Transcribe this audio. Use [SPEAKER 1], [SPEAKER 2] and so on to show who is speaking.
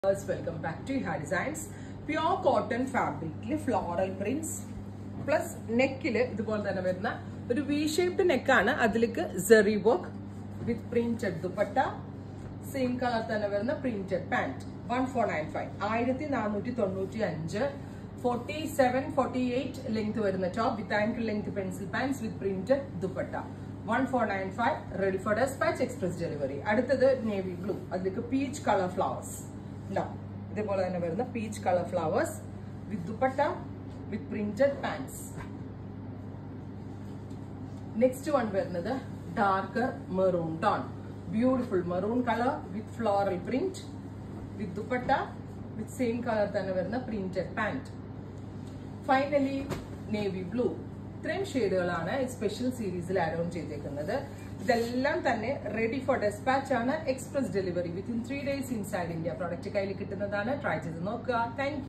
[SPEAKER 1] welcome back to ഹാ designs pure cotton ഫാബ്രിക്കിൽ floral prints plus നെക്കില് ഇതുപോലെ തന്നെ വരുന്ന ഒരു വി ഷേപ്ഡ് നെക്കാണ് അതിലേക്ക് സെറി work with printed dupatta same colour തന്നെ വരുന്ന printed pant one four nine five ആയിരത്തി നാനൂറ്റി തൊണ്ണൂറ്റി അഞ്ച് forty seven forty eight length വരുന്ന top with ankle length pencil pants with printed dupatta one four nine five ready for despatch express delivery അടുത്തത് navy blue അതിലേക്ക് peach colour flowers ഉണ്ടാവും ഇതേപോലെ തന്നെ വരുന്ന peach colour flowers with dupatta with printed pants next one വരുന്നത് darker maroon tone beautiful maroon colour with floral print with dupatta with same colour തന്നെ വരുന്ന printed pant finally navy blue ഇത്രയും ഷെയ്ഡുകളാണ് സ്പെഷ്യൽ സീരീസിൽ ആഡ് ഓൺ ചെയ്തേക്കുന്നത് ഇതെല്ലാം തന്നെ റെഡി ഫോർ ഡെസ്പാച്ച് ആണ് express delivery within three days inside India product കയ്യിൽ കിട്ടുന്നതാണ് ട്രൈ ചെയ്ത് നോക്കുക താങ്ക്